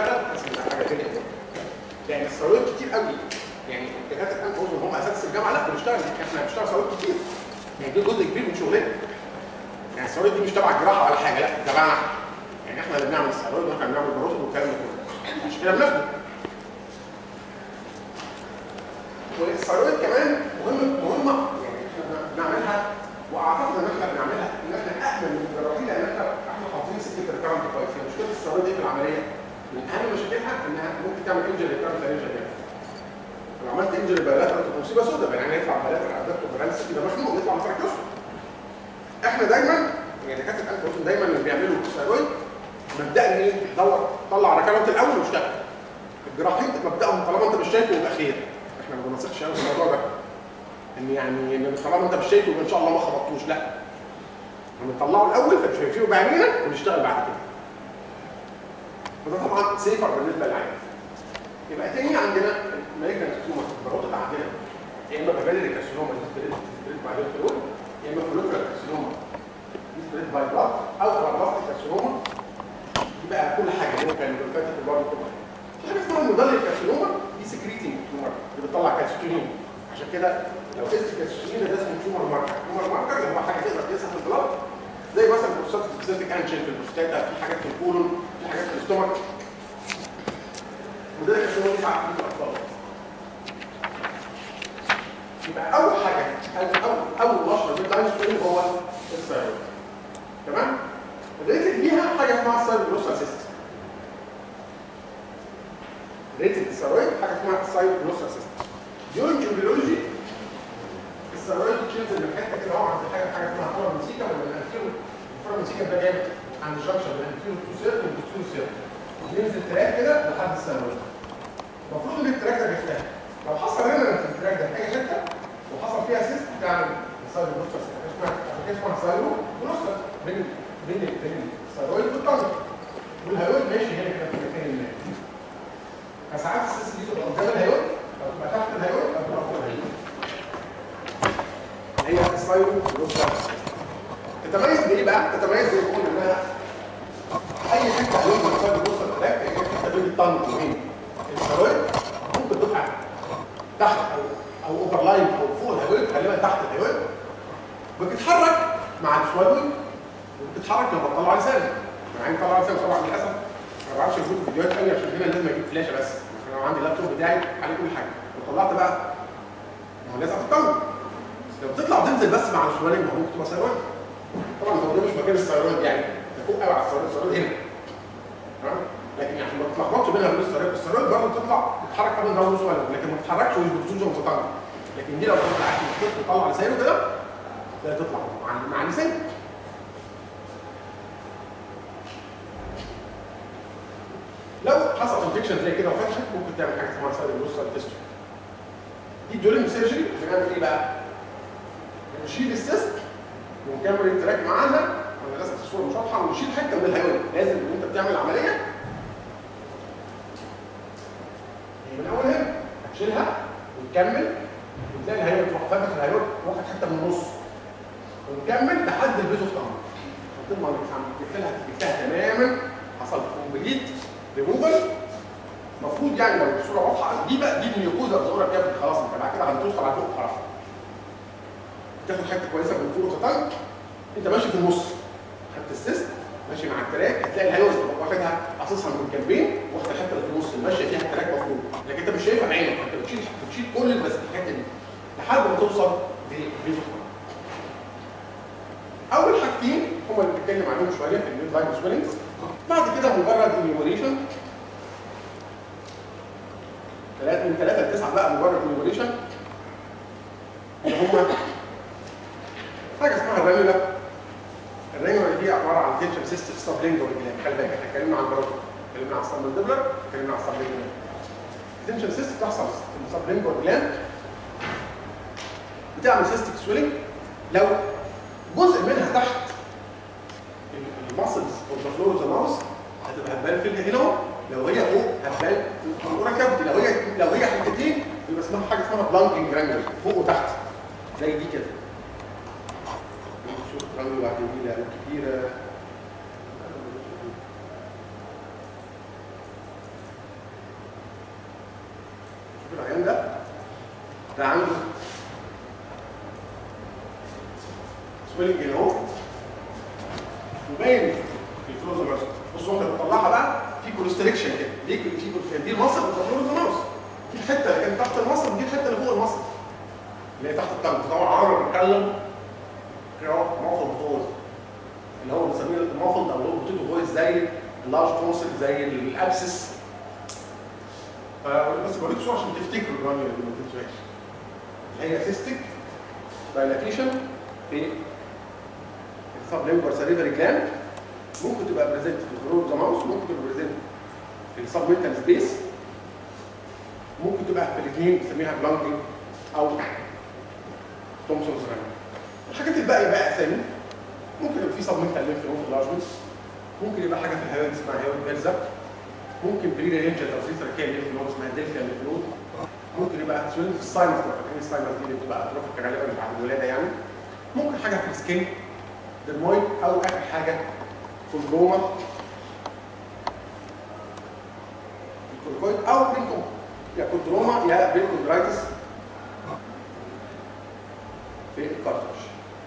بيشتغل تحس ان حاجه تانيه يعني الثروات كتير قوي يعني دكاتره الانف واذن هم اساس الجامعه لا بنشتغل احنا بنشتغل ثروات كتير يعني ده جزء كبير من شغلنا يعني الثروات دي مش تبع الجراحه ولا حاجه لا تبعنا يعني احنا اللي بنعمل الثروات واحنا اللي بنعمل البروتين والكلام ده كله عشان كده بناخده والثروات كمان مهمه مهمه يعني احنا بنعملها واعتقد ان احنا بنعملها ان احنا اامن من الجراحين لان احنا احنا حافظين سكه الريكارنت كويس يعني مشكله الثروات دي في العمليه من اهم مشاكلها انها ممكن تعمل انجري ريكارنت انجري لو عملت انجري بلاترال تبقى مصيبه سوداء يعني يطلع بلاترال ادابتو برانس كده مخنوق يطلع مفركشه احنا دايما يعني دكاتره الانف واذن دايما اللي بيعملوا الثرويد مبدأ ايه دور طلع ركنات الاول واشتغل الجراحين مبدأهم طالما انت مش شايفه يبقى خير احنا ما بنثقش قوي في الموضوع ده ان يعني ان طالما انت مش شايفه يبقى ان شاء الله ما خبطتوش لا بنطلعه الاول فشايفينه بعينينا ونشتغل بعد كده وده طبعا سيفر بالنسبه للعين يبقى تاني عندنا مالجنا كارسينوما البروتة عندنا يا اما بابيلري كارسينوما دي سبريد سبريد بعد الفلول يا اما فلوكرال كارسينوما دي سبريد باي بلاد او بلاستيك كارسينوما دي بقى كل حاجه اللي هو كان فاتت برضه كل حاجه في حاجه اسمها الموديل كارسينوما دي سكريتنج تيومر اللي بتطلع كالسيتونين عشان كده لو قست كالسيتونين ده اسمه تيومر ماركر تيومر ماركر اللي هو حاجه تقدر تقيسها في البلاد زي مثلا بروستات سبيسيفيك انجين في البروستاتا في حاجات في الكولون في حاجات في الاستومك وده كارسينوما دي ساعات في الاطفال يبقى اول حاجه اول اول اول نشره لللاين ستريم هو الثايرويد تمام ريتد بيها حاجه اسمها الثايرويد سيستم ريتد الثايرويد حاجه اسمها الثايرويد سيستم ديورنج امبريولوجي الثايرويد تشيلز من حته كده اهو عند حاجه حاجه اسمها فوراميسيكا ولا الانفيرو الفوراميسيكا ده جاي عند جنكشن بين الانفيرو تو سيرت والبوستيرو سيرت بينزل تراك كده لحد الثايرويد المفروض ان التراك ده بيفتح لو حصل هنا في التراك ده في اي حته وحصل فيها سيست تعمل سايرو بروستر اسمها اسمها سايرو بروستر بين بين بين الثايرويد والطنج والهيرويد ماشي هنا كده في المكان ما فساعات السيست دي تبقى قدام الهيرويد او تبقى تحت الهيرويد او تبقى فوق الهيرويد هي السايرو بروستر تتميز بايه بقى؟ تتميز بيقول انها اي حته هيرويد من السايرو بروستر تراك هي حته بين الطنج وبين الثايرويد ممكن تبقى تحت او او اوفر لاين او فوق الهيرويد غالبا تحت الهيرويد بتتحرك مع السوالوين وبتتحرك لما تطلع لسانك يعني طلع لسانك طبعا للاسف ما بعرفش اشوف فيديوهات ثانيه عشان هنا لازم اجيب فلاشه بس عشان لو عندي اللابتوب بتاعي عليه كل حاجه وطلعت بقى ما هو لازم في الطنج لو بتطلع وتنزل بس مع السوالين ما هو ممكن تبقى ثايرويد طبعا هو ده مش مكان الثايرويد يعني ده فوق قوي على الثايرويد الثايرويد هنا تمام لكن عشان ما تتلخبطش بينها وبين الثايرويد الثايرويد برضه بتطلع بتتحرك قبل ما سوالين لكن ما بتتحركش ومش بتزوج ومتطلع لكن دي لو تطلع تطلع لسانه كده لا تطلع مع مع لسانه لو حصل انفكشن زي كده وفتحت ممكن تعمل حاجه اسمها سايد بروستال فيستول دي دولينج سيرجري بنعمل ايه بقى؟ بنشيل السيست ونكمل التراك معاها انا للاسف الصوره مش واضحه ونشيل حته من الهيوان لازم ان انت بتعمل عمليه من اول هنا هتشيلها وتكمل وتلاقي الهيوان تروح فاتح الهيوان واخد حته من النص ونكمل لحد البيزو في طعمه عشان تضمن تقفلها تقفلها تماما حصل كومبليت ريموفل المفروض يعني لو الصوره واضحه دي بقى دي الميوكوزا الصوره كده خلاص انت بعد كده هتوصل على فوق خلاص تاخد حته كويسه من فوق وتطلع انت ماشي في النص خدت السيست ماشي مع التراك هتلاقي الهيوز واخدها قاصصها من الجنبين واخد الحته اللي في النص اللي ماشيه فيها التراك مفروض لكن انت مش شايفها بعينك انت بتشيل بتشيل كل بس الحته دي لحد ما توصل لبيزو اول حاجتين هما اللي بنتكلم عليهم شويه في الميد لاين سويلنج بعد كده مجرد انيوميريشن ثلاثة من ثلاثة لتسعة بقى مجرد انيوميريشن اللي هما حاجة اسمها الرانيولا الرانيولا دي عبارة عن تنشن سيستم سبلينجر جلاند خلي بالك احنا اتكلمنا عن البروتين اتكلمنا عن السبلينجر اتكلمنا عن السبلينجر التنشن سيستم بتحصل في السبلينجر جلاند بتعمل سيستم سويلنج لو جزء منها تحت الماسلز والفلورز الماوس هتبقى هتبان في هنا اهو لو هي فوق هتبان في الكوره كافيتي لو هي لو هي حتتين يبقى اسمها حاجه اسمها بلانكينج جرانجل فوق وتحت زي دي كده شوف جرانجل جميله كبيره شوف العيان ده ده عنده سويلنج هنا اهو وباين في الفلوز بس بصوا احنا بنطلعها بقى في كونستريكشن كده دي في كل- دي المصل بتاعت الماوس دي الحته اللي كانت تحت المصل دي الحته اللي فوق المصل اللي هي تحت الطنج طبعا عمرنا بنتكلم مافل فويس اللي هو بنسميه المافل او اللي هو بوتيتو فويس زي اللارج تونسل زي الابسس بس بوريك صوره عشان تفتكروا الرميه اللي ما تنسوهاش هي سيستيك دايلاتيشن في السبليمبر سليفري جلاند ممكن تبقى بريزنت في الفلور ذا ماوس ممكن تبقى بريزنت في السبمنتال سبيس ممكن تبقى في الاثنين بنسميها بلانكينج او تومسونز رانج الحاجات الباقيه بقى اسامي ممكن يبقى في سبمنتال لينف نود لارجمنت ممكن يبقى حاجه في الهواء اسمها هيوت بيرزا ممكن برينا رينجر او سيتر كان لينف نود اسمها دلفيا لينف نود ممكن يبقى سويلنج في الساينس لو فاكرين الساينس دي اللي بتبقى اتروفيك غالبا بعد الولاده يعني ممكن حاجه في السكين درمويد او اخر حاجه كولجوما الكولجويد او بينكم يا كولدروما يا بينكوندرايتس في الكارترج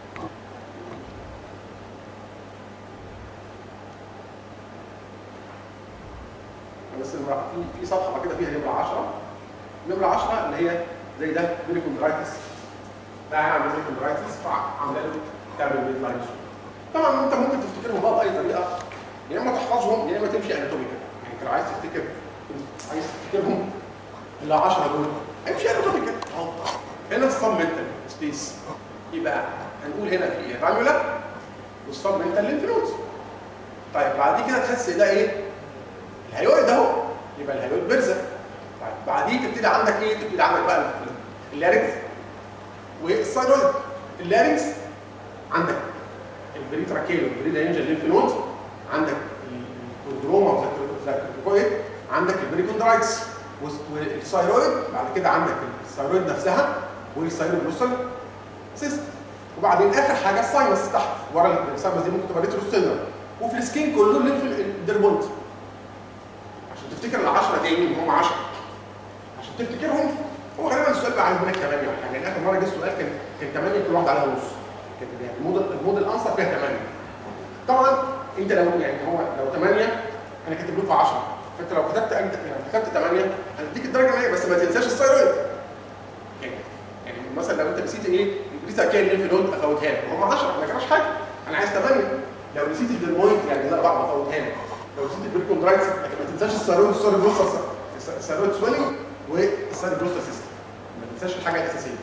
بس المرا- في في صفحه بعد كده فيها نمره 10 نمره 10 اللي هي زي ده بينكوندرايتس ده عامل زي كوندرايتس فعامله له تعمل ميد لاين طبعا انت ممكن تفتكرهم بقى باي طريقه يا اما تحفظهم يا اما تمشي اناتوميكال يعني انت لو عايز تفتكر عايز تفتكرهم ال 10 دول امشي اناتوميكال اهو هنا السبمنتال سبيس يبقى هنقول هنا في ايه رانيولا والسبمنتال لينف نودز طيب بعد كده تحس ده ايه الهيويد اهو يبقى الهيويد بيرزا طيب بعديه تبتدي عندك ايه تبتدي عندك بقى اللارنكس والثايرويد اللارنكس عندك البريتراكيل والبريدانجل لينف نود عندك الكوندروما والزاكروكويد عندك البريكوندرايتس والثايرويد بعد كده عندك الثايرويد نفسها والثايرويد بلوسل سيست وبعدين اخر حاجه الساينس تحت ورا الساينس دي ممكن تبقى ريتروستيلر وفي السكين كله الليمف الدرمونت عشان تفتكر ال 10 تاني هم 10 عشان تفتكرهم هو غالبا السؤال بقى عايز منك 8 ولا حاجه يعني اخر مره جه السؤال كان كان 8 كل واحد عليها نص كان يعني الموديل الموديل انسر فيها 8 طبعا انت لو يعني هو لو 8 انا كاتب لكم 10 فانت لو كتبت انت يعني كتبت 8 هديك الدرجه 100 بس ما تنساش الثايرويد يعني يعني مثلا لو انت نسيت ايه نسيت كان لينف نود افوتها لك هم 10 ما جراش حاجه انا عايز 8 لو نسيت الدرمويد يعني لا بعض افوتها لك لو نسيت البريكوندرايتس لكن ما تنساش الثايرويد الثايرويد بلوستر الثايرويد سويلنج والثايرويد بلوستر سيستم ما تنساش الحاجه الاساسيه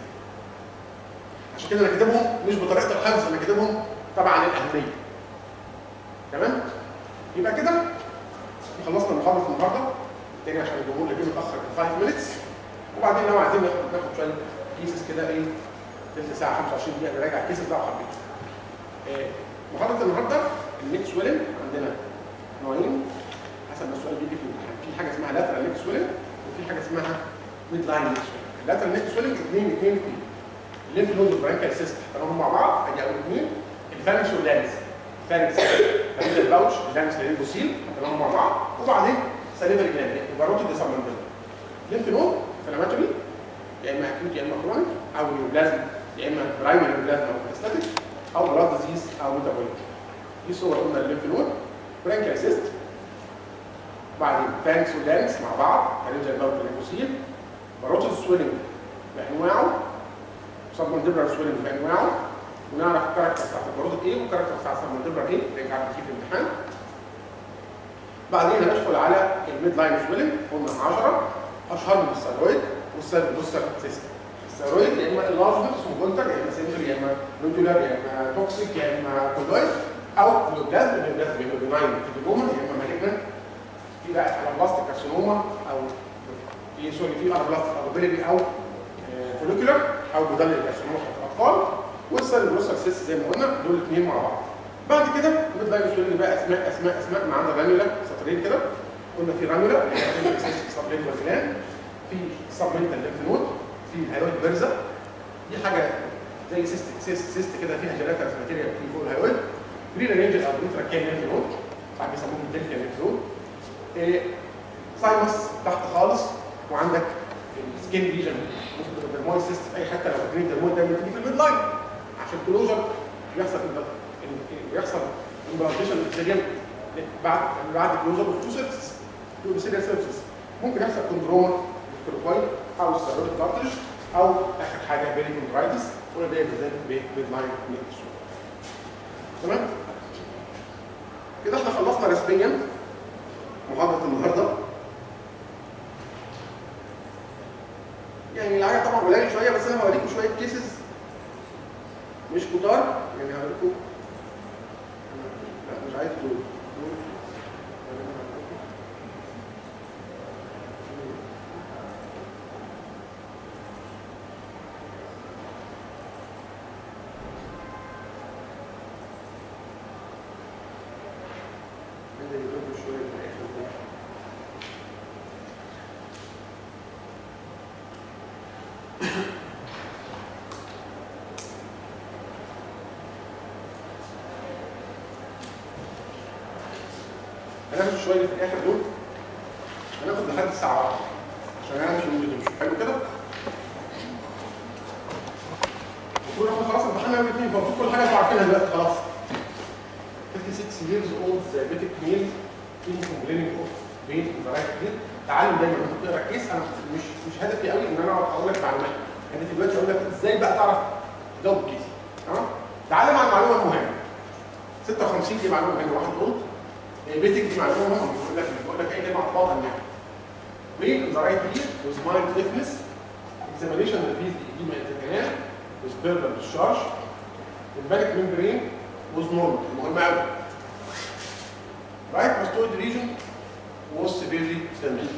عشان كده انا كاتبهم مش بطريقه الحفظ انا كاتبهم طبعا الاهميه تمام يبقى كده خلصنا محاضره النهارده تاني عشان الجمهور اللي جه متاخر 5 مينتس وبعدين لو عايزين ناخد ناخد شويه كيسز كده ايه تلت ساعه 25 دقيقه نراجع الكيسز ده وحبيت إيه محاضره النهارده النيك سويلنج عندنا نوعين حسب ما السؤال بيجي في الامتحان في حاجه اسمها لاترال نيك سويلنج وفي حاجه اسمها ميد لاين نيك سويلنج اللاترال نيك سويلنج اثنين اثنين اثنين الليمف نود والبرانكال سيستم احطهم مع بعض ادي اول اثنين الفارنكس واللانس فارنكس فريد الباوش اللانس للبوسيل حطيناهم مع بعض وبعدين سليفري جلاند وباروتي ديسامندل ليمف نود انفلاماتوري يا اما اكيوت يا اما كرونيك او نيوبلازم يا اما برايمري نيوبلازم او ميتاستاتيك او بلاد ديزيز او ميتابوليك دي صور قلنا الليمف نود برانكال سيست بعدين فارنكس واللانس مع بعض فريد الباوش للبوسيل باروتي سويلنج بانواعه سبمندبرال سويلنج بانواعه ونعرف الكاركتر بتاعت البروتين ايه والكاركتر بتاعت السبمندبرال ايه اللي كانت في الامتحان بعدين هندخل على الميد لاين سويلنج قلنا 10 اشهرهم الثيرويد والسيرفوستر سيستم الثيرويد يا اما اللارج اسمه بولتر يا اما سنتر يا اما نودولار يا اما توكسيك يا اما كولويد او نيوبلازم النيوبلازم بيبقى بناين تيبوما يا اما مالجنت في بقى ارابلاستيك كارسينوما او في سوري في ارابلاستيك ارابيلي او فوليكولار او مدلل كارسينوما بتاعت الاطفال والسيرفوستر سيستم زي ما قلنا دول الاثنين مع بعض بعد كده الميد لاين سويلنج بقى اسماء اسماء اسماء ما عندنا رانيولا سطرين كده قلنا في رانيولا اللي هي سبلين وزلان في سبمنتال ليمف نود في الهيرويد بيرزا دي حاجه زي سيست سيست, سيست كده فيها جيلاترس ماتيريال في فوق الهيرويد برينا رينجل او بريتراكيال ليمف نود ساعات بيسموهم دلفيا ليمف نود إيه سايمس تحت خالص وعندك السكين ليجن ممكن تبقى درمويد سيست في اي حته لو فاكرين الدرمويد دايما تيجي في الميد لاين عشان كلوجر يحصل يحصل امبلانتيشن للسيريم بعد بعد كلوجر اوف تو سيرفيسز تو سيريال سيرفيسز ممكن يحصل كوندروما كروكويد او السيرويد كارتريج او اخر حاجه بيري كوندرايتس ولا ده بالذات بميد لاين تمام كده احنا خلصنا رسميا محاضره النهارده يعني العدد طبعا قليل شويه بس انا هوريكم شويه كيسز مش كتار يعني هوريكم لا مش عايز دول دول. عايز اجيب لكم شويه في الاخر دول. هناخد شويه في الاخر دول هناخد لحد الساعه 1 عشان انا مش ممكن تمشوا حلو كده المفروض احنا خلاص امتحنا يوم الاثنين فالمفروض كل حاجه انتوا عارفينها دلوقتي خلاص 56 years old diabetic male in complaining of pain in the right hip تعلم دايما لما تقرا كيس انا مش مش هدفي قوي ان انا اقعد اقول لك معلومات هدفي دلوقتي اقول لك ازاي بقى تعرف تجاوب الكيس تمام تعلم عن المعلومه المهمه 56 دي معلومه مهمه واحد قلت بيتك دي معلومه مهمه بقول لك بقول لك اي كلمه هتبطل يعني pain in the right ear with mild deafness examination revealed edema in the canal with pleural discharge tympanic membrane was normal مهمه قوي right mastoid region was severely damaged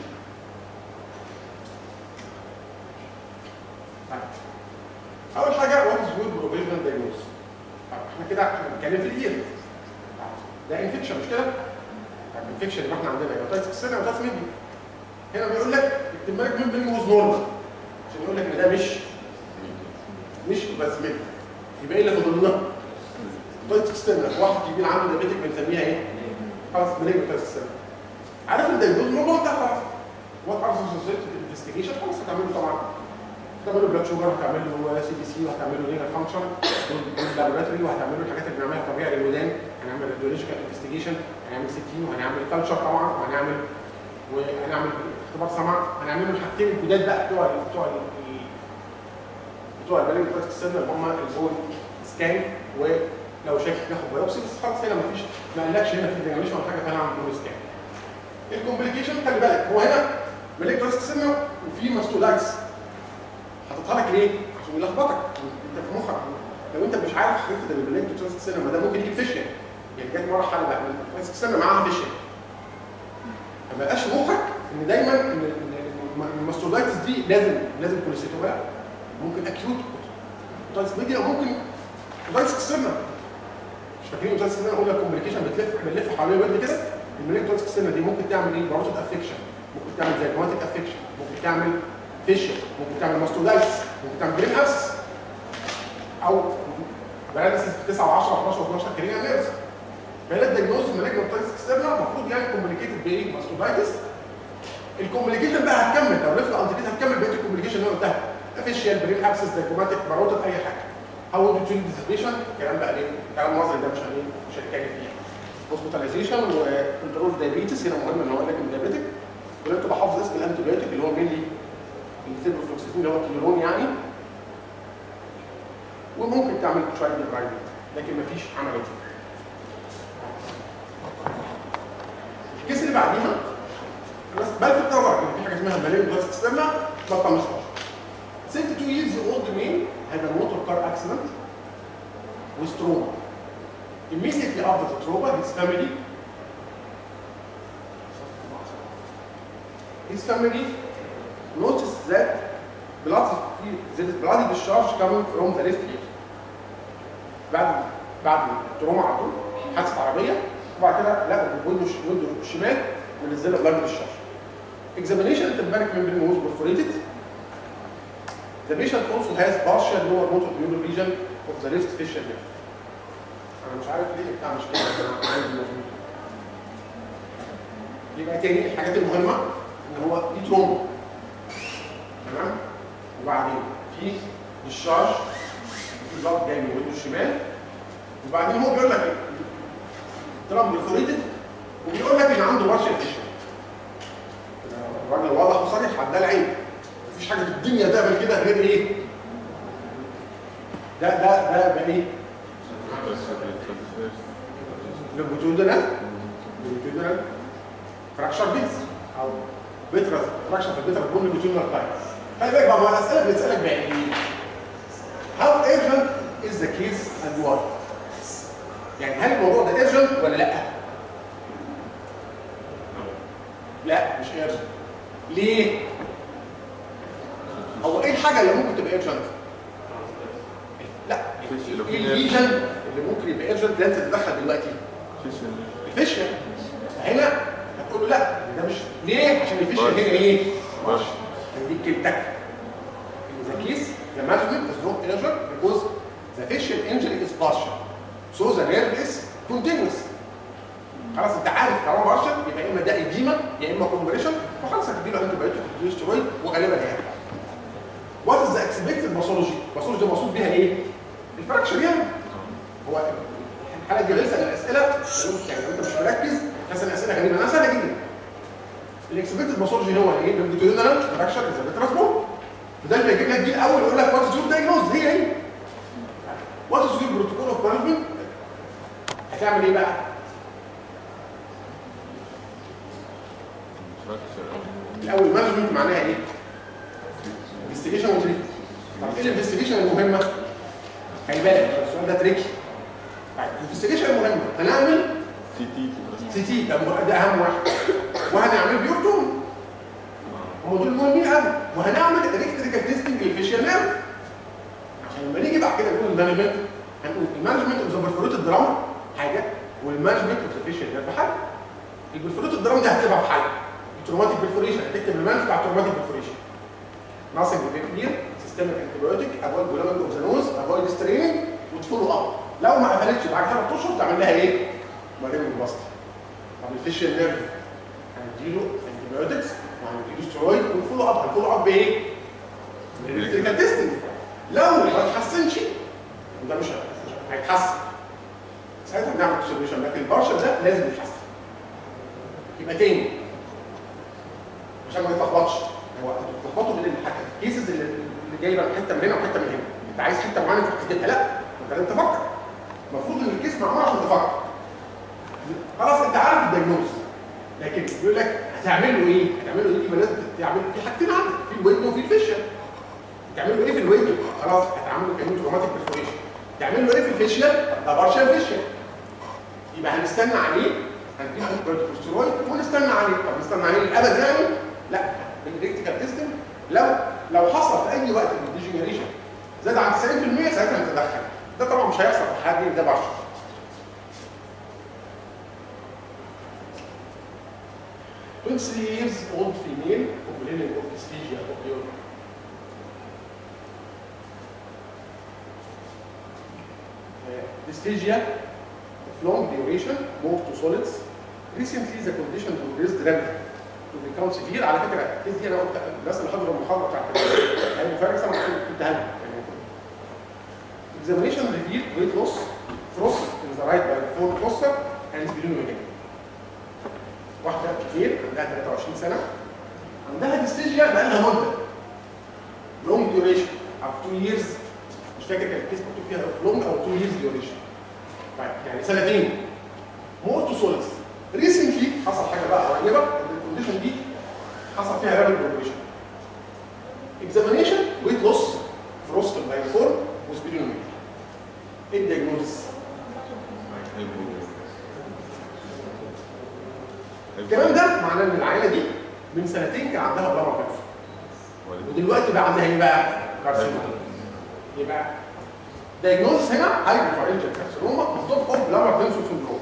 اول حاجه what is good provisional diagnosis احنا كده احنا بنتكلم في الاير ده انفكشن مش كده الانفكشن اللي احنا عندنا يوتايتس السنه يوتايتس ميدي هنا بيقول لك التمبارك ممبرين واز نورمال عشان يقول لك ان ده مش مش بازميك يبقى ايه اللي فاضل لنا؟ يوتايتس السنه واحد كبير عنده دايبيتك بنسميها ايه؟ خلاص بنيجي يوتايتس السنه عارف الدايجنوز الموضوع انتهى خلاص وات ار اسوسيتد انفستيجيشن خلاص هتعمل له طبعا هتعمل له بلاد شوجر هتعمل له سي بي سي وهتعمل له لينر فانكشن واللابوراتوري وهتعمل له الحاجات اللي بنعملها طبيعي للودان هنعمل راديولوجيكال انفستيجيشن هنعمل سي تي وهنعمل كلتشر طبعا وهنعمل وهنعمل اختبار سمع هنعمل له الحاجتين الجداد بقى بتوع ال بتوع ال بتوع البالين بتوع السن اللي هم البول سكان ولو شاك ناخد بايوبسي بس خلاص هنا مفيش ما قالكش هنا في ديناميشن ولا حاجه فهنعمل بول سكان الكومبليكيشن خلي بالك هو هنا ملك راس السنه وفي ماستولايتس حاططها لك ليه؟ عشان يلخبطك انت في مخك لو انت مش عارف حضرتك ده الملك راس السنه ما ده ممكن يجيب فيشيا يعني جت مره حاله بقى راس السنه معاها فيشيا فما يبقاش مخك ان دايما ان إن الماستولايتس دي لازم لازم كوليستيتولا ممكن اكيوت اوتايتس ميديا وممكن اوتايتس السنه مش فاكرين اوتايتس السنه قلنا الكومبليكيشن بتلف بنلف حوالين الودن كده الملك راس السنه دي ممكن تعمل ايه؟ باروتيك افكشن ممكن تعمل زيجوماتيك افكشن ممكن تعمل فيشن ممكن تعمل ماستودايتس ممكن تعمل برين ابس او باراليسيس في 9 و10 و11 و12 كرينيا نيرز فهنا الدياجنوز مالجنتايتس اكسترنال المفروض يعني كومبليكيتد بايه؟ ماستودايتس الكومبليكيشن بقى هتكمل لو لفت انتيتيد هتكمل بقيه الكومبليكيشن اللي انا قلتها افيشيال برين ابسس زيجوماتيك باروتيك اي حاجه هاو دو تريت ديسبيشن الكلام بقى ليه؟ كلام نظري ده مش هنيه مش هنتكلم فيه هوسبيتاليزيشن وكنترول دايابيتس هنا مهم ان هو لكن دايابيتك ولازم تبقى حافظ اسم الانتيبيوتيك اللي هو مينلي السيبروفلوكسيتين اللي هو الكيلورون يعني وممكن تعمل شويه ديبرايفنج لكن مفيش عمليه الكيس اللي بعديها بس بلفت نظرك ان في حاجه اسمها مالين بلاس اكسترنا بطل 15 62 years old man had a motor car accident with trauma Immediately after the trauma, his family, his family noticed that blood, there is bloody discharge coming from the left ear. بعد بعد التروما على طول حادثه عربيه وبعد كده لقوا الويندو الويندو الشمال منزله بلاد discharge. Examination of the tympanic membrane was perforated. The patient also has partial lower motor neural region of the left facial nerve. انا مش عارف ليه بتاع مش كده انا عايز الموضوع. يبقى تاني الحاجات المهمه ان هو دي تروما وبعدين هو بيقول لك ايه؟ ترامب برفوريتد وبيقول لك ان عنده بارشل فيشن الراجل واضح وصريح عدى العين مفيش حاجه في الدنيا تعمل كده غير ايه؟ ده ده ده بقى ايه؟ لونجيتودينال لونجيتودينال فراكشر بيز او بيترا فراكشر في البيترا بون لونجيتودينال تايب خلي بالك بقى ما الاسئله بتسالك بقى ايه؟ How urgent is the case and why؟ يعني هل الموضوع ده urgent ولا لا؟ لا مش urgent ليه؟ هو ايه الحاجه اللي ممكن تبقى urgent؟ لا لو في ايه الليجن اللي ممكن يبقى urgent ده انت تتدخل دلوقتي؟ الفيشن هنا هتقول له لا ده مش ليه؟ عشان الفيشن هنا ايه؟ هديك كلمتك in the case the management is not injured because the facial injury is partial so the nerve is continuous خلاص انت عارف طالما partial يبقى يا اما ده اديما يا اما كومبريشن فخلاص هتديله انتي بايوتيك وتديله ستيرويد وغالبا هيرجع وات از ذا اكسبكتد باثولوجي الباثولوجي مقصود بيها ايه؟ الفراكشر يعني هو الحاله دي بيسال الاسئله يعني لو انت مش مركز تسال اسئله غريبه انا سهله جدا الاكسبكتد باثولوجي هو ايه؟ لونجيتودينال فراكشر از ترانسبورت وده اللي بيجيب لك دي الاول يقول لك وات از يور دايجنوز هي هي وات از يور بروتوكول اوف مانجمنت هتعمل ايه بقى؟ الاول مانجمنت معناها ايه؟ انفستيجيشن وتريتمنت طب ايه الانفستيجيشن المهمه؟ خلي بالك السؤال ده تريكي طيب الانفستيجيشن المهمه هنعمل سي تي ده ده اهم واحد وهنعمل بيوتوم هم دول مهمين قوي وهنعمل الكتريكال تيستنج للفيشيال نيرف عشان لما نيجي بعد كده نقول المانجمنت هنقول المانجمنت اوف ذا برفوريتد دراون حاجه والمانجمنت اوف ذا فيشيال نيرف حاجه البرفوريتد دراون دي هتسيبها في حاجه التروماتيك برفوريشن هتكتب المانج بتاع التروماتيك برفوريشن ناصب كلير سيستمك انتيبيوتيك افويد بولامنج اوف ذا نوز افويد ستريننج وتفولو اب لو ما قفلتش بعد ثلاث اشهر تعمل لها ايه؟ مريم البسط طب الفيشيال نيرف هنديله انتيبيوتكس وهنديله سترويد ونفولو اب هنفولو اب بايه؟ بالالكتريكال تيستنج لو ما اتحسنش وده مش مش هيتحسن ساعتها بنعمل سوليوشن لكن البارشل ده لازم يتحسن يبقى تاني عشان ما يتلخبطش هو انتوا بتلخبطوا بين الكيسز اللي اللي جايبه حته من هنا وحته من هنا انت عايز حته معينه تكتبها لا انت لازم تفكر المفروض ان الكيس معمول عشان تفكر خلاص انت عارف الدايجنوز لكن بيقول لك هتعمل له ايه؟ هتعمل له ايه؟ يبقى لازم تعمل في حاجتين عندك في الويندو وفي الفيشن تعمل له ايه في الويندو؟ خلاص هتعمل له كانه تروماتيك برفوريشن تعمل له ايه في الفيشيال؟ ده بارشال فيشيال يبقى هنستنى عليه هنديله كورتيكوستيرويد ونستنى عليه طب نستنى عليه للابد يعني؟ لا بالريكتيكال تيستنج لو لو حصل في اي وقت من الديجنريشن زاد عن 90% ساعتها نتدخل ده طبعا مش هيحصل في حد ده بشر 23 years old female complaining of dysphagia of the urine. Uh, dysphagia of long duration, moved to solids. Recently the condition progressed rapidly to become severe. على فكره الكيس دي انا قلت الناس اللي حضروا المحاضره بتاعت المفارقه انا قلتها لهم يعني Examination revealed weight loss, frost in the right by four fossa and splenomegaly. واحده كتير عندها 23 سنه عندها ديستيجيا بقى لها مده لونج ديوريشن او 2 years مش فاكر كان الكيس مكتوب فيها لونج او 2 years ديوريشن طيب يعني سنتين موت سوليدز ريسنتلي حصل حاجه بقى قريبه الكونديشن دي حصل فيها رابل ديوريشن اكزامينيشن ويت لوس فروست باي فور وسبيرينوميتر ايه الدياجنوز؟ الكلام ده معناه ان العيله دي من سنتين كان عندها بلامر كانسر ودلوقتي بقى عندها ايه بقى؟ كارسينوما يبقى دايجنوز هنا هايبوفارنجال كارسينوما مكتوب اوف بلامر كانسر سندروم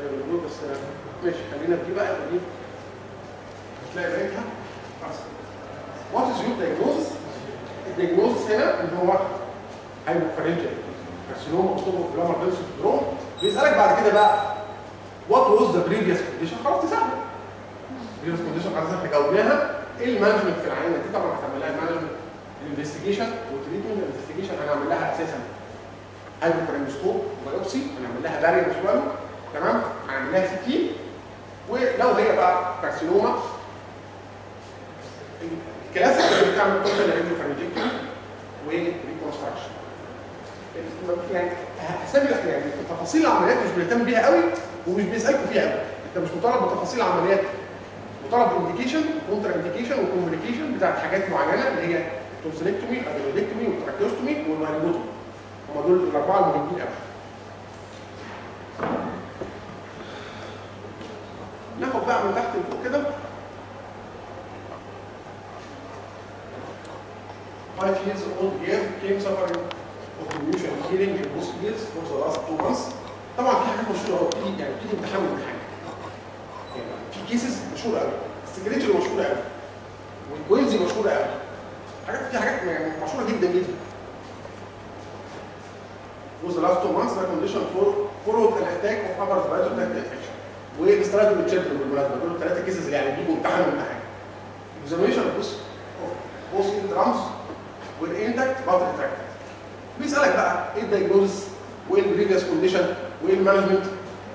زي ما بنقول بس ماشي خلينا في دي بقى دي هتلاقي بقيتها وات از يور دايجنوزس الدايجنوزس هنا ان هو هايبوفرنجل كارسينوما اوتوبو بلامر بنسل سندروم بيسالك بعد كده بقى وات واز ذا بريفيوس كونديشن خلاص دي سهله بريفيوس كونديشن خلاص احنا جاوبناها ايه المانجمنت في العينه دي طبعا هتعمل لها المانجمنت الانفستيجيشن والتريتمنت الانفستيجيشن هنعمل لها اساسا هايبوفرنجسكوب بايوبسي هنعمل لها بارير سوالو تمام هنعمل لها سي تي ولو هي بقى كارسينوما الكلاسيك اللي بتعمل توتال راديوفرنجكتومي وريكونستراكشن يعني هسيب لك يعني تفاصيل العمليات مش بنهتم بيها قوي ومش بيسالكوا فيها قوي انت مش مطالب بتفاصيل العمليات مطالب انديكيشن كونترا انديكيشن وكوميونيكيشن بتاعت حاجات معينه اللي هي التونسيلكتومي الادينودكتومي والتراكيوستومي والماريبوتومي هم دول الاربعه المهمين قوي ناخد بقى من تحت لفوق كده 5 years old girl came suffering of diminution of hearing in both ears for the last two months طبعا في حاجات مشهوره قوي بتيجي يعني بتيجي امتحان من حاجه يعني في كيسز مشهوره قوي السكريتشر مشهوره قوي والكوينزي مشهوره قوي حاجات في حاجات يعني مشهوره جدا جدا was the last two months recommendation for followed an attack of upper respiratory tract infection واستراتيجي بالتشيلدرن بالمناسبه دول الثلاثه كيسز اللي يعني بيجوا امتحان من حاجه examination of both of both drums والانتكت باتر تراكت بيسالك بقى ايه الدايجنوزس وايه البريفيوس كونديشن وايه المانجمنت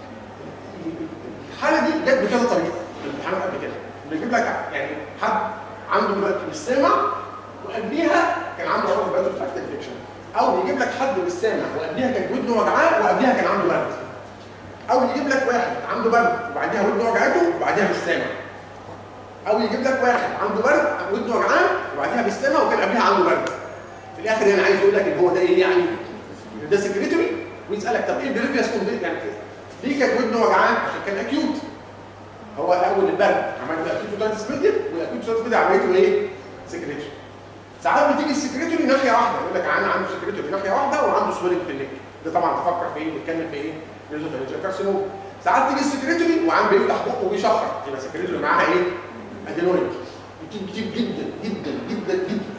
الحاله دي جت بكذا طريقه في الامتحانات قبل كده بيجيب لك يعني حد عنده دلوقتي مش سامع وقبليها كان عنده عرض باتر تراكت انفكشن او يجيب لك حد مش سامع وقبليها كان ودنه وجعاه وقبليها كان عنده برد او يجيب لك واحد عنده برد وبعديها ودنه وجعته وبعديها مش سامع او يجيب لك واحد عنده برد ودنه وجعان وبعديها مش سامع وكان قبلها عنده برد في الاخر انا عايز اقول لك ان هو ده ايه يعني ده سكريتوري ويسالك طب ايه البريفيوس كونديشن يعني ليه كانت ودنه وجعان عشان كان اكيوت هو الاول البرد عمل له اكيوت اوتايتس ميديا والاكيوت اوتايتس ميديا عملته ايه سكريتوري ساعات بتيجي السكريتوري ناحيه واحده يقول لك انا عنده سكريتوري ناحيه واحده وعنده سويلنج في النك ده طبعا تفكر في ايه بيتكلم في ايه نيزوفينجيال كارسينوما ساعات تيجي السكريتوري وعم بيفتح بقه وبيشخر يبقى السكريتوري معاها ايه ادينويد كتير كتير جدا جدا جدا جدا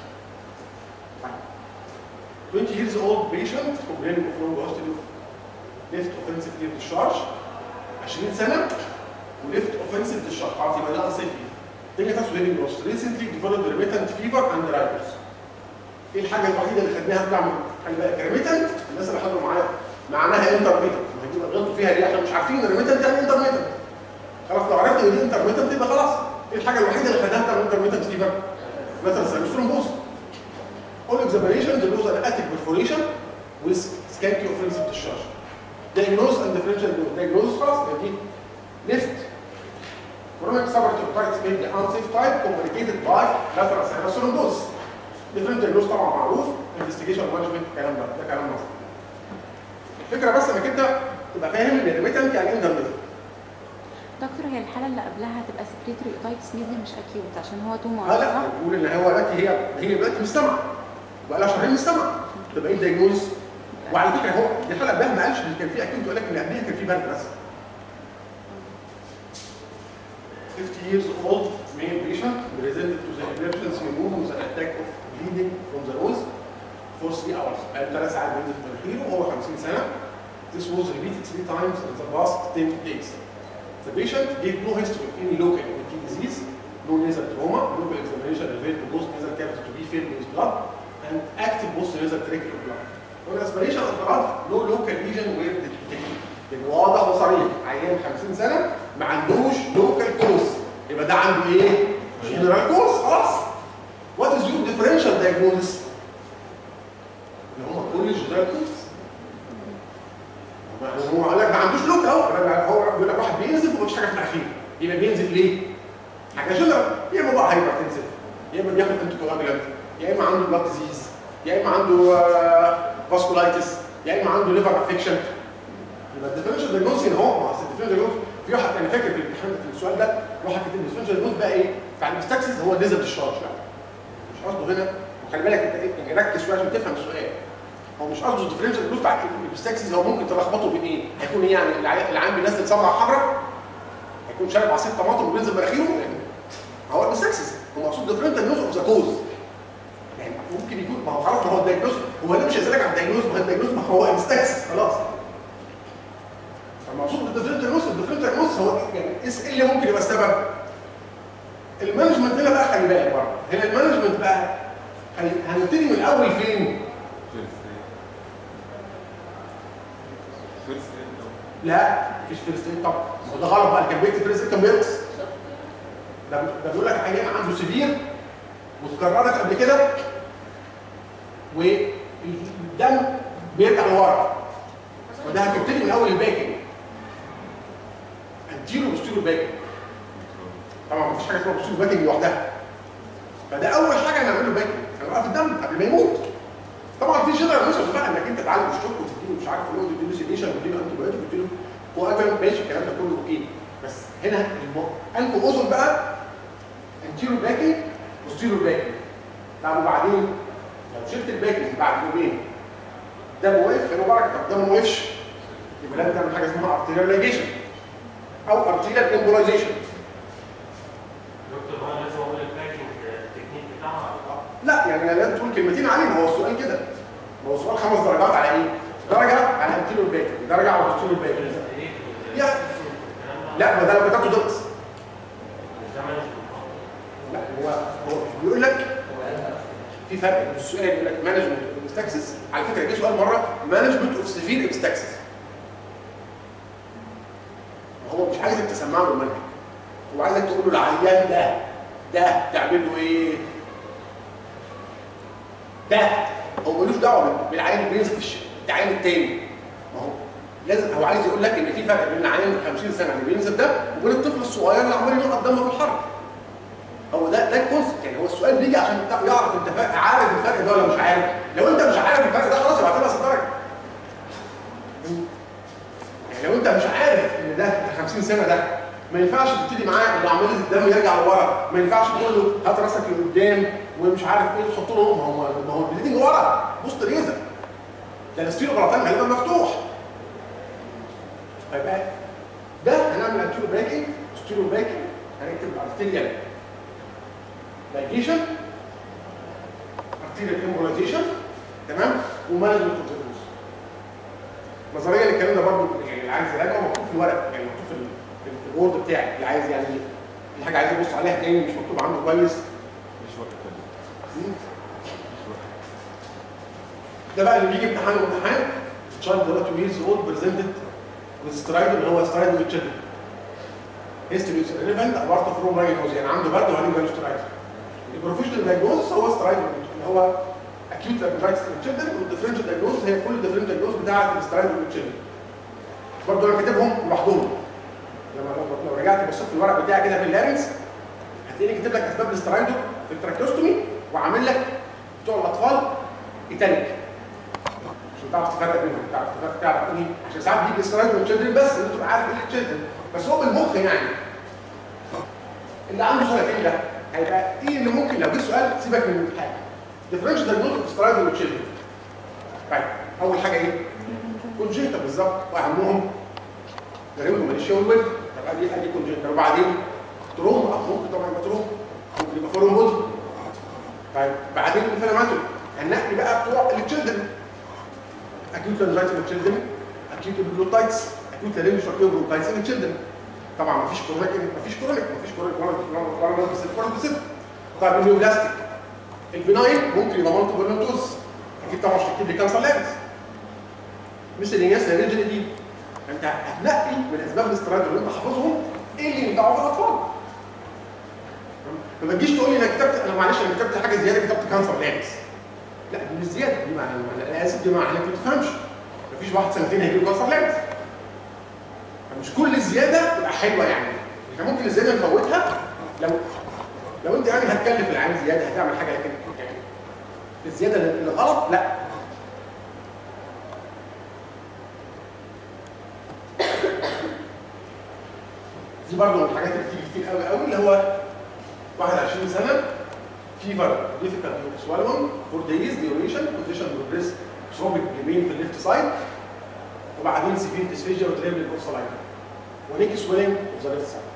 20 years old patient complaining of long hostel left offensive ear discharge 20 سنه وليفت اوفنسيف discharge خلاص يبقى ده انسيف Tinnitus hearing loss recently developed remittent fever and rivals ايه الحاجه الوحيده اللي خدناها بتعمل خلي بالك ريميتنت الناس اللي حضروا معايا معناها انترميتنت ما دي غلطوا فيها ليه عشان مش عارفين ان ريميتنت يعني انترميتنت خلاص لو عرفت ان دي انترميتنت يبقى خلاص ايه الحاجه الوحيده اللي خدناها بتعمل انترميتنت فيفر مثلا سيرفيس ثرومبوز all examination there was an attic perforation with scanty offensive discharge diagnose and differential diagnosis خلاص يبقى دي left chronic subarachnoid otitis media unsafe type complicated by lateral sinus thrombosis different diagnosis طبعا معروف investigation management الكلام ده ده كلام مصري الفكره بس انك انت تبقى فاهم ان الريميتنت يعني انترميتنت دكتور هي الحاله اللي قبلها هتبقى سكريتوري اوتايتس ميديا مش اكيوت عشان هو تومور اه لا صح؟ بقول ان هو دلوقتي هي هي دلوقتي مستمع بقى لها شهرين مستمع تبقى ايه الدايجنوز وعلى فكره هو دي حلقه قبلها ما قالش ان كان في اكيوت يقول لك ان قبلها كان في برد بس 50 years old male patient presented to the emergency room with an attack of bleeding from the nose for 3 hours بقى ثلاث ساعات بينزل في مناخيره وهو 50 سنه This was repeated three times in the past 10 days. The patient gave no history of any local OT disease, no nasal trauma, local examination revealed the post nasal cavity to be filled with blood, and active post nasal tracheal blood. On aspiration of blood, no local lesion were detected. يعني واضح وصريح عيان 50 سنه ما عندوش لوكال كوز يبقى ده عنده ايه؟ جنرال كوز خلاص. What is your differential diagnosis؟ اللي هم كل جنرال كوز. هو قال لك ما عندوش لوك اهو هو بيقول لك واحد بينزف ومفيش حاجه في الاخير يبقى بينزف ليه؟ حاجه جنرال يا اما بقى هايبر تنزف يا اما بياخد انتيكولاجلانت يا اما عنده بلاد ديزيز يا اما عنده فاسكولايتس يا اما عنده ليفر افكشن يبقى الديفرنشال دايجنوز هنا هو ما اصل الديفرنشال دايجنوز في واحد انا فاكر في الامتحان في السؤال ده واحد كاتب الديفرنشال دايجنوز بقى ايه؟ بتاع الاستاكسس هو نزل الشارج لا مش قصده هنا وخلي بالك انت ايه يعني ركز شويه عشان تفهم السؤال هو مش قصده الديفرنشال جلوس بتاع الابستاكسيس هو ممكن تلخبطه بين ايه؟ هيكون ايه يعني العيان العيان بينزل صبغه حمراء هيكون شارب عصير طماطم وبينزل مناخيره يعني هو الابستاكسيس هو مقصود ديفرنشال جلوس اوف ذا كوز يعني ممكن يكون ما هو خلاص ما هو الدايجنوز هو ليه مش هيسالك على الدايجنوز ما هو الدايجنوز ما هو ابستاكسيس خلاص المقصود بالديفرنشال جلوس الديفرنشال جلوس هو يعني ايه اللي ممكن يبقى السبب؟ المانجمنت هنا بقى خلي بالك برضه هنا المانجمنت بقى هن- هنبتدي من الاول فين؟ لا مفيش فيرست ايد طبعا ما هو ده غلط بقى اللي كان بيكتب فيرست ايد كان بينقص ده ده بيقول لك عيان عنده سيفير واتكررت قبل كده والدم بيرجع لورا وده هتبتدي من اول الباكن انتيرو بوستيرو باكن طبعا مفيش حاجه اسمها بوستيرو باكن لوحدها فده اول حاجه هنعمله باكن هنوقف الدم قبل ما يموت طبعا في جنرال ميثود بقى انك انت تعالج الشوك وتديله مش عارف ايه وتديله سيديشن وتديله انتي بايوتيك وتديله هو أفهم ماشي الكلام ده كله اوكي بس هنا الم- انف اذن بقى انتيرو باكن بوستيرو باكن طب وبعدين لو شلت الباكن بعد يومين ده واقف هنا بركه طب ده ما وقفش يبقى لازم تعمل حاجه اسمها ارتيريال لايجيشن او ارتيريال امبولايزيشن دكتور هو لازم اقول الباكينج التكنيك بتاعها لا يعني أنا لازم تقول كلمتين عليه ما هو السؤال كده ما هو السؤال خمس درجات على ايه؟ درجه على انتيريور باكن درجه على بوستيريور باكن يعني لا ما ده لو كتبته ضغط لا هو هو بيقول لك في فرق بين السؤال يقول لك مانجمنت اوف ابستاكسس على فكره جه سؤال مره مانجمنت اوف سيفير ابستاكسس هو مش عايزك تسمع له المنهج هو عايزك تقول له العيان ده ده تعمل له ايه؟ ده هو ملوش دعوه بالعيان اللي بينزل في الش- العيان التاني ما هو لازم هو عايز يقول لك ان في فرق بين العيان ال 50 سنه اللي بينزل ده وبين الطفل الصغير اللي عمال ينقط دمه في الحرب هو ده ده الكونسبت يعني هو السؤال بيجي عشان تع- يعرف انت فا- عارف الفرق ده ولا مش عارف لو انت مش عارف الفرق ده خلاص يبقى هتبقى درجه يعني لو انت مش عارف ان ده ال 50 سنه ده ما ينفعش تبتدي معاه ان عمليه الدم يرجع لورا ما ينفعش تقول له هات راسك لقدام ومش عارف ايه تحط له ما هو ما هو البليدنج ورا بوست ريزر ده الستيروبراتان غالبا مفتوح فيبقى ده هنعمل انتيرو باكينج ستيرو باكينج هنكتب ارتيريال لايجيشن ارتيريال امبولايزيشن تمام ومانجمنت اوف ذا نظريا الكلام ده برضه يعني اللي عايز يراجعه مكتوب في الورق يعني مكتوب في ال- في ال- في الوورد بتاعي اللي عايز يعني في حاجه عايز يبص عليها تاني مش مكتوب عنده كويس مش وقت تاني مم. مش وقت ده بقى اللي بيجي امتحان وامتحان تشايلد دلوقتي 2 years old presented with stridor اللي هو stridor with children history is relevant apart from diagnosis يعني عنده برد وعنده جاله stridor البروفيشنال diagnosis هو stridor اللي هو acute laryngitis in children والديفرنشال diagnosis هي كل الديفرنشال diagnosis بتاعت السترايدر with children برضه انا كاتبهم لوحدهم لما لو- لو رجعت بصيت في الورق بتاعي كده في اللارنكس هتلاقيني كاتب لك اسباب الاسترايدر في التراكيوستومي وعامل لك بتوع الاطفال ايتاليك عشان تعرف تفرق بينهم تعرف تفرق تعرف ايه عشان ساعات بيجي الاسترايد من تشيلدرن بس انت تبقى عارف ايه التشيلدرن بس هو بالمخ يعني اللي عنده سنتين ده هيبقى ايه اللي ممكن لو جه سؤال سيبك من الحاجه ديفرنشال دايجنوز اوف سترايد من تشيلدرن طيب اول حاجه ايه؟ كونجيتا بالظبط واهمهم جريمه ماليشيا والويل طب ادي ادي كونجيتا وبعدين تروم اه ممكن طبعا يبقى تروم ممكن يبقى فورم بودي طيب بعدين الانفلاماتوري هننقي بقى بتوع التشيلدرن acute laryngitis in children, acute epiglottitis, acute laryngeal bronchitis in children. طبعا مفيش كرونيك مفيش كرونيك مفيش كرونيك ولا ولا ولا بس ولا بس طيب النيوبلاستيك البناين ممكن يبقى مالتي بولنتوز اكيد طبعا مش هتكتب لي كانسر لابس مثل الناس لارنجل دي انت هتنقي من اسباب الاسترايد اللي انت حافظهم ايه اللي ينفعوا في الاطفال ما تجيش تقول لي انا كتبت انا معلش انا كتبت حاجه زياده كتبت كانسر لابس لا دي مش زياده دي معنى انا اسف دي معنى انك ما بتفهمش مفيش واحد سنتين هيجيله كانسر لابس فمش كل الزياده تبقى حلوه يعني احنا ممكن الزياده نفوتها لو لو انت يعني هتكلف العين زياده هتعمل حاجه لكن يعني الزياده اللي غلط لا دي برضه من الحاجات اللي بتيجي كتير قوي قوي اللي هو 21 سنه fever difficult to swallow for days duration position progress ثرومبيك جيمين في الليفت سايد وبعدين سيفير ديسفيجيا وتريبل اوف سلايد ونيك سويلنج اوف ذا ليفت سايد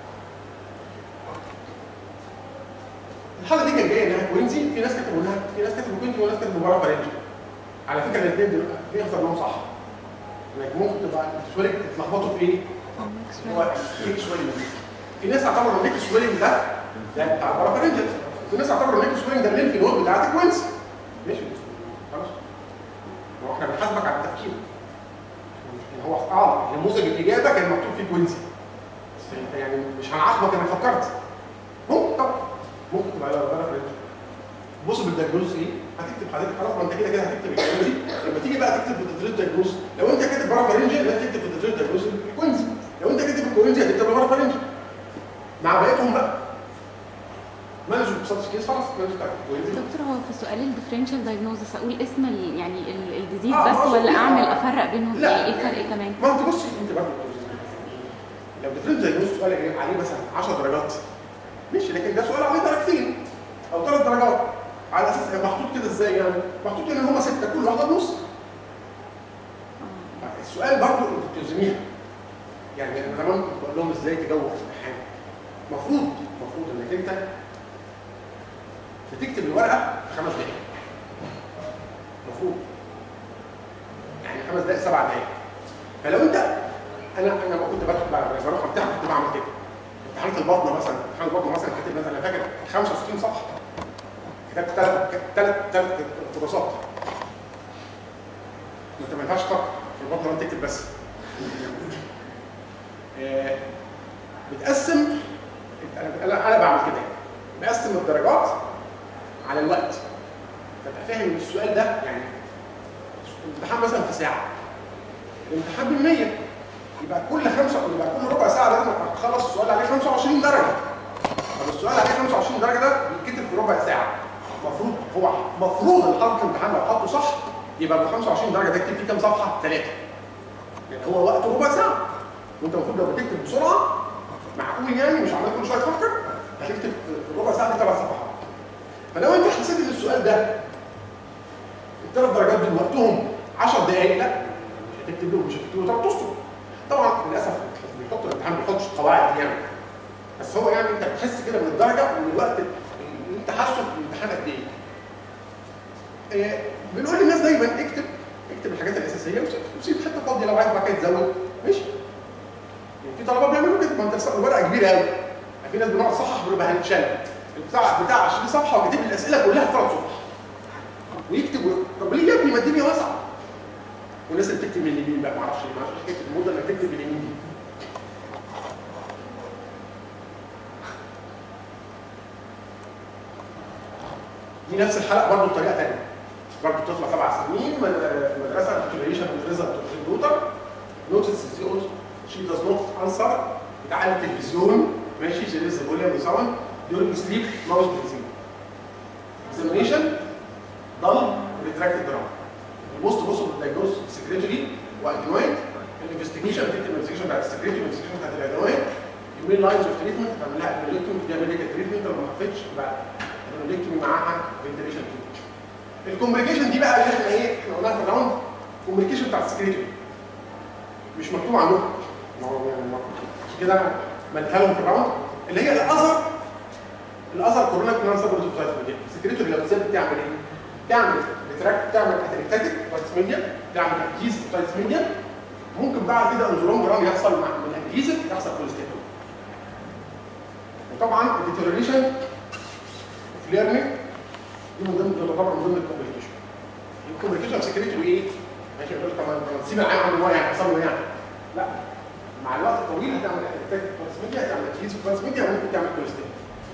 الحاله دي كانت جايه انها كوينزي في ناس كتبوا انها في ناس كتبوا كوينزي وناس كتبوا بارا فرنجي على فكره الاثنين دول الاثنين اخترناهم صح انك ممكن تبقى سويلنج تتلخبطوا في ايه؟ هو نيك سويلنج في ناس اعتبروا النيك سويلنج ده ده بتاع بارا فرنجي في ناس اعتبروا النيك سويلنج ده الليمف نود بتاعت الكوينزي ماشي خلاص ما هو احنا بنحاسبك على التفكير يعني هو اه نموذج الاجابه كان مكتوب فيه كوينزي بس انت يعني مش هنعاقبك انك فكرت ممكن طبعا ممكن تبقى بارا فرنجي بص بالدياجنوز ايه هتكتب حضرتك خلاص ما انت كده كده هتكتب الكوينزي لما تيجي بقى تكتب في التدريب دياجنوز لو انت كاتب بارا فرنجي لا تكتب في التدريب دياجنوز الكوينزي لو انت كاتب الكوينزي هتكتب بارا فرنجي مع بقيتهم بقى مانجر بسطش كيس خلاص مانجر بتاع الكوينزي دكتور هو في سؤال الديفرنشال دايجنوزس اقول اسم ال يعني الديزيز آه، بس آه، ولا آه. اعمل افرق بينهم لا. ايه ايه الفرق كمان ما انت بصي انت برضه لو ديفرنت دايجنوز سؤال عليه مثلا 10 درجات ماشي لكن ده سؤال عليه درجتين او ثلاث درجات على اساس إيه؟ محطوط كده ازاي يعني؟ محطوط ان هم سته كل واحده بنص آه. السؤال برضه انت بتلزميها يعني انا زمان كنت بقول لهم ازاي تجاوب في الامتحان المفروض المفروض انك انت بتكتب الورقه في خمس دقائق المفروض يعني خمس دقائق سبع دقائق فلو انت انا انا ما كنت بكتب بقى- بروح امتحن كنت بعمل كده امتحانات البطنه مثلا امتحان البطنه مثلا كاتب مثلا انا فاكر 65 صفحه كتبت ثلاث ثلاث ثلاث دراسات ما انت ما ينفعش تفكر في البطنه وانت تكتب بس آه، بتقسم انا انا انا بعمل كده بقسم الدرجات على الوقت فتبقى فاهم ان السؤال ده يعني الامتحان مثلا في ساعه الامتحان ب 100 يبقى كل خمسه يبقى كل ربع ساعه لازم اخلص السؤال عليه 25 درجه طب السؤال عليه 25 درجه ده بيتكتب في ربع ساعه المفروض هو المفروض ان حاطط الامتحان لو حاطه صح يبقى ب 25 درجه ده اكتب فيه كام صفحه؟ ثلاثه يعني هو وقته ربع ساعه وانت المفروض لو بتكتب بسرعه معقول يعني مش عمال كل شويه تفكر هتكتب في الربع ساعه دي ثلاث صفحات فلو انت حسيت ان السؤال ده الثلاث درجات دول وقتهم 10 دقائق لا مش هتكتب له مش هتكتب له ثلاث اسطر طبعا للاسف بيحط الامتحان ما بيحطش القواعد دي يعني بس هو يعني انت بتحس كده من الدرجه ومن الوقت اللي انت حاسه في الامتحان قد ايه آه، بنقول للناس دايما اكتب اكتب الحاجات الاساسيه وسيب- وسيب حته فاضيه لو عايز بعد كده تزود ماشي يعني في طلبه بيعملوا كده ما انت الورقه كبيره قوي في ناس بنقعد صحح بنبقى هنتشل البتاع بتاع 20 صفحه وكاتب لي الاسئله كلها في ثلاث صفح ويكتب و- طب ليه يا ابني ما الدنيا واسعه والناس اللي بتكتب من اليمين بقى ما اعرفش ليه ما اعرفش حكايه الموضه انك تكتب من اليمين دي دي نفس الحلقه برضه بطريقه ثانيه برضه طفله سبع سنين من- في مدرسه تيتوليشن ريزلت كمبيوتر نوتس شي داز نوت انسر بتعلم التلفزيون ماشي شي لسه فوليوم وساوند during sleep ماوس بريزنج examination ضل ريتراكتد درام البوست بص بالدايجنوز سكريتوري وادنويد الانفستيجيشن في الانفستيجيشن بتاعت السكريتوري الانفستيجيشن بتاعت الادنويد يومين لاينز اوف تريتمنت تعمل لها ابنوليكتومي تديها ميديكال تريتمنت لو ما خفتش يبقى ابنوليكتومي معاها فنتريشن الكومبليكيشن دي بقى اللي احنا ايه احنا قلناها في الراوند كومبليكيشن بتاعت السكريتوري مش مكتوب عندكم ما هو يعني ما- عشان كده انا مديها لهم في الراوند اللي هي الاذر الاذر كورونا كلنا سبب السكريتوري لو زاد بتعمل ايه؟ تعمل بتراك تعمل اتريكتاتيك ميديا تعمل ادهيزف ميديا ممكن بعد كده انزولون جرام يحصل مع من الادهيزف يحصل كوليسترول وطبعا الديتيريشن في ليرنينج دي من ضمن تعتبر من ضمن الكومبليكيشن الكومبليكيشن سكريتوري ايه؟ ماشي يقول لك طب ما تسيب العيان عنده هو يعني حصل له يعني لا مع الوقت الطويل هتعمل اتريكتاتيك ميديا هتعمل ادهيزف ميديا وممكن تعمل كوليسترول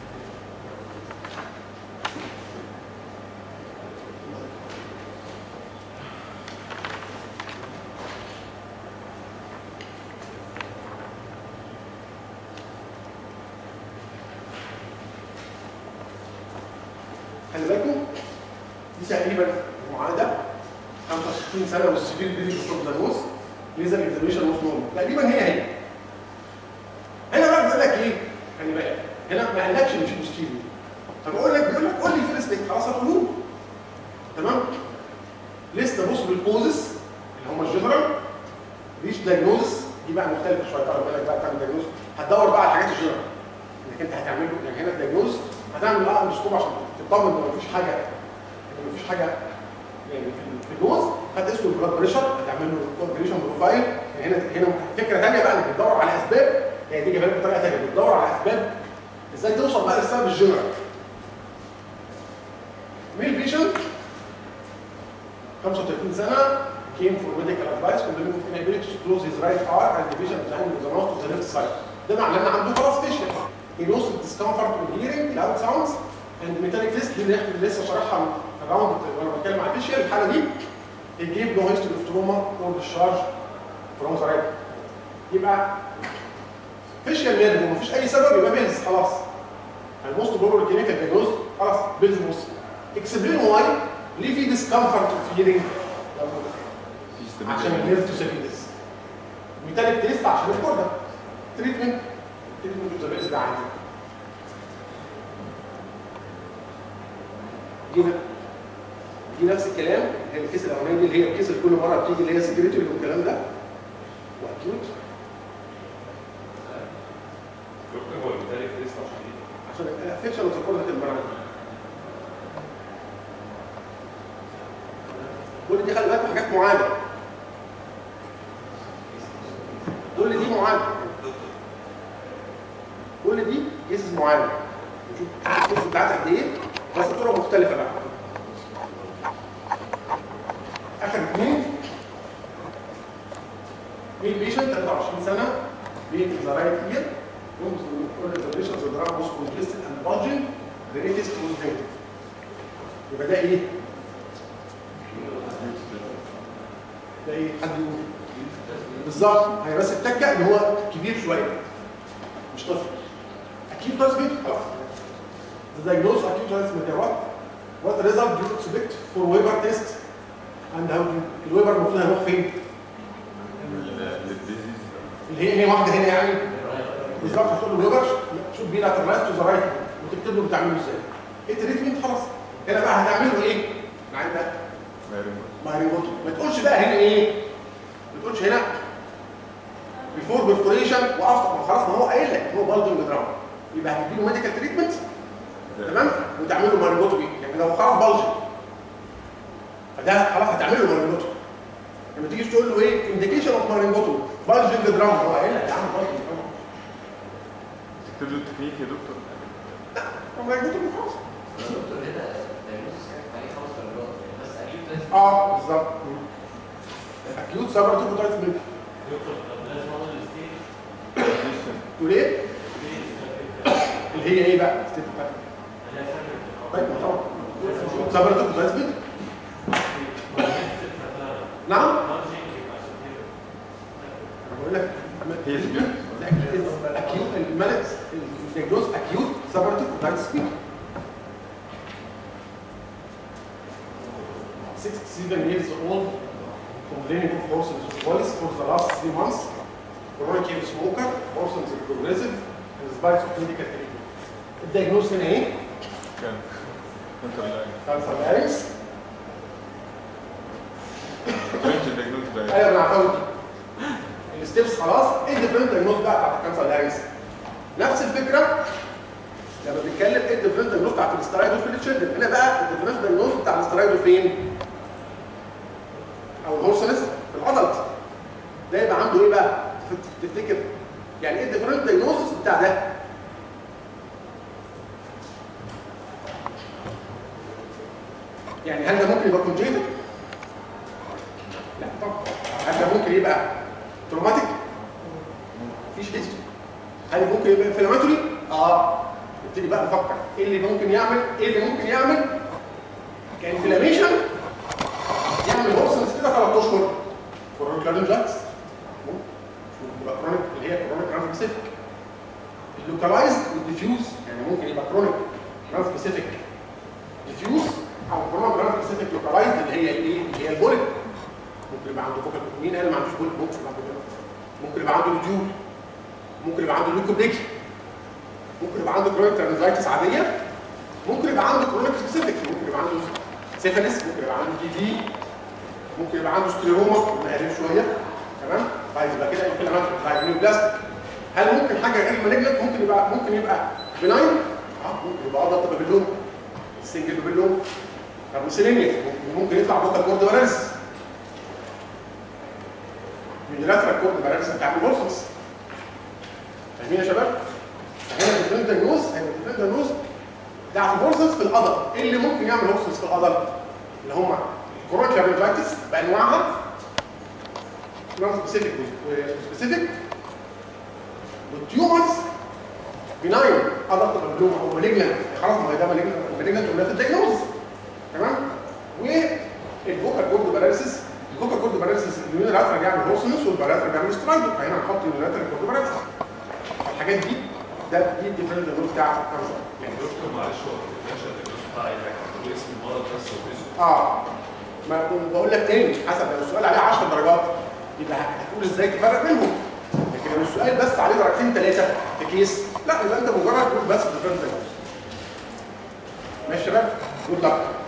خلي بالكم دي تقريبا معاهده 65 سنه والسفير بيدي ستوب ذا نوز ليزر اكزاميشن نوز نورمال تقريبا هي هي هنا بقى بيقول لك ايه؟ خلي بالك هنا ما قالكش مش بوستيريو فبقول لك بيقول لك قول لي فيرست خلاص هتقولوه تمام؟ ليست بوسبل كوزز اللي هم الجنرال ريش دايجنوزس دي بقى مختلفه شويه طالما بالك بقى تعمل دايجنوز هتدور بقى على الحاجات الجنرال انك انت هتعمل له يعني هنا الدايجنوز هتعمل اه اندوسكوب عشان تطمن ان مفيش حاجه ان مفيش حاجه يعني في النوز هتقيس له البلاد بريشر هتعمل له كونجريشن بروفايل هنا هنا فكره ثانيه بقى انك بتدور على اسباب يعني دي جايبها لك بطريقه ثانيه بتدور على اسباب ازاي توصل بقى للسبب الجنرال ميل بيشنت 35 سنه came for medical advice complaining of inability to close his right arm and the vision behind the mouth to the left side. ده معناه ان عنده خلاص فيشل. He lost discomfort in hearing loud sounds and metallic disc دي اللي احنا لسه شارحها في الراوند وانا بتكلم عن الفيشل الحاله دي he gave no history of trauma or discharge from the right. يبقى فيشل نيرف ومفيش اي سبب يبقى بيلز خلاص. الموست بروبر كلينيكال دياجنوز خلاص بيلز موست. اكسبلين واي ليه في discomfort of hearing في عشان استمرار النيرف تو سيبيدس ميتاليك تيست عشان الكوردا تريتمنت تريتمنت تو سيبيدس ده عادي جينا دي نفس الكلام هي الكيس الاولانيه دي اللي هي الكيس اللي كل مره بتيجي اللي هي سكريتوري والكلام ده واكيوت دكتور هو المثال تيست عشان ايه؟ عشان الافكشن وتكون المرض كل دي خلي بالك حاجات معاده كل دي معاده كل دي كيسز معاده نشوف الكيسز بتاعتها قد ايه بس بطرق مختلفه بقى اخر اثنين مين بيشنت 23 سنه بيت ذا رايت اير Rooms with all observations of the drug was congested and bulging. The rate is was negative. يبقى ده ايه؟ ده ايه؟ حد يقول بالظبط هي بس التكه ان هو كبير شويه مش طفل اكيد تثبت خلاص The diagnosis of acute transmitter what? What result do you expect for Weber test? And how do الويبر المفروض هيروح فين؟ الديزيز اللي هي هي واحده هنا يعني بالظبط هتقول له ويبر شوف بيه لاترلايز تو ذا رايت وتكتب له بتعمله ازاي ايه التريتمنت خلاص هنا بقى هتعمل له ايه؟ العين ده مايرينجوتو ما تقولش بقى هنا ايه؟ ما تقولش هنا بيفور بيرفوريشن وافتر ما خلاص ما هو قايل لك هو بالدنج دراما يبقى هتديله ميديكال تريتمنت تمام وتعمل له مايرينجوتومي يعني لو خلاص بلج فده خلاص هتعمل له مايرينجوتومي لما تيجي تقول له ايه انديكيشن اوف مايرينجوتومي بالجنج دراما هو قايل لك يا عم بالجنج دراما تكتب له التكنيك يا دكتور هو مايرينجوتومي خلاص دكتور هنا diagnosis عليه خمس درجات بس acute لازم اه بالظبط اكيوت سابر توبوتايت ميلك دكتور طب لازم اقول الستيج تقول ايه؟ اللي هي ايه بقى؟ ستيت بتاعتك. انا فاكر طيب ما طبعا سابر توبوتايت ميلك نعم انا بقول لك هي سبيل اكيوت الملك الدياجنوز اكيوت سابر توبوتايت ميلك 67 years old complaining of hoarseness of voice for the last three months chronic smoker hoarseness is progressive in spite of medical treatment الدياجنوز هنا ايه؟ كان كنت لا كانسر لارينكس فرنش الدياجنوز بقى ايوه انا عفوت الستبس خلاص ايه الديفرنت دايجنوز بقى بتاعت الكانسر لارينكس نفس الفكره لما بنتكلم ايه الديفرنت دايجنوز بتاعت الاسترايدو في التشيلدرن هنا بقى الديفرنت دايجنوز بتاع الاسترايدو فين؟ او الهورسنس في الادلت ده يبقى عنده ايه بقى؟ تف- تفتكر يعني ايه الديفرنت دايجنوز بتاع ده؟ يعني هل ده ممكن يبقى كونجيتد؟ لا طبعا هل ده ممكن يبقى تروماتيك؟ مفيش هيستوري هل ممكن يبقى انفلاماتوري؟ اه نبتدي بقى نفكر ايه اللي ممكن يعمل ايه اللي ممكن يعمل كانفلاميشن يعمل هورسنس كده ثلاث اشهر كورونيك لارنجايتس يبقى كرونيك اللي هي كرونيك ران سبيسيفيك اللوكالايزد والديفيوز يعني ممكن يبقى كرونيك ران سبيسيفيك ديفيوز او كرونيك ران سبيسيفيك لوكالايزد اللي هي الايه اللي هي البوليت ممكن يبقى عنده فوكال مين قال ما عندوش بوليت ممكن يبقى عنده بوليت. ممكن يبقى عنده لوتيول ممكن يبقى عنده ليوكوبليكي ممكن يبقى عنده كرونيك ترانزايتس عاديه ممكن يبقى عنده كرونيك سبيسيفيك ممكن يبقى عنده سيفاليس ممكن يبقى عنده تي في ممكن يبقى عنده سكليروما مهرب شويه تمام طيب يبقى كده يمكن عملت طيب نيوبلاستيك هل ممكن حاجه غير مالجنت ممكن يبقى ممكن يبقى بناين اه ممكن يبقى ادلت بابيلوم سنجل بابيلوم طب وسيلينيك ممكن يطلع بوكا كورد باراليس من لاترال كورد باراليس بتاع البورسس فاهمين يا شباب؟ فهنا الديفرنت نوز هنا الديفرنت نوز بتاع البورسس في القدر ايه اللي ممكن يعمل هوكسس في القدر؟ اللي هم الكورونيك لابريفايتس بانواعها نون سبيسيفيك وسبيسيفيك والتيومرز بناين ادلت بابلوم او مالجنت خلاص ما هي ده مالجنت مالجنت ولا في الدياجنوز تمام والفوكال كورد باراليسيس الفوكال كورد باراليسيس اليونيلاترال بيعمل هوسنس والبارالاترال بيعمل سترايدو فهنا هنحط اليونيلاترال كورد باراليسيس الحاجات دي ده دي الديفرنت نوز بتاع الكانسر يعني دكتور معلش هو ما تقدرش الدكتور بتاع اي حاجه تقول اسم المرض بس وفيزو اه ما كنت بقول لك تاني حسب لو السؤال عليه 10 درجات يبقى هتقول ازاي تفرق بينهم لكن لو السؤال بس عليه درجتين ثلاثه في كيس لا يبقى انت مجرد تقول بس ديفرنت نوز ماشي يا شباب؟ جود لك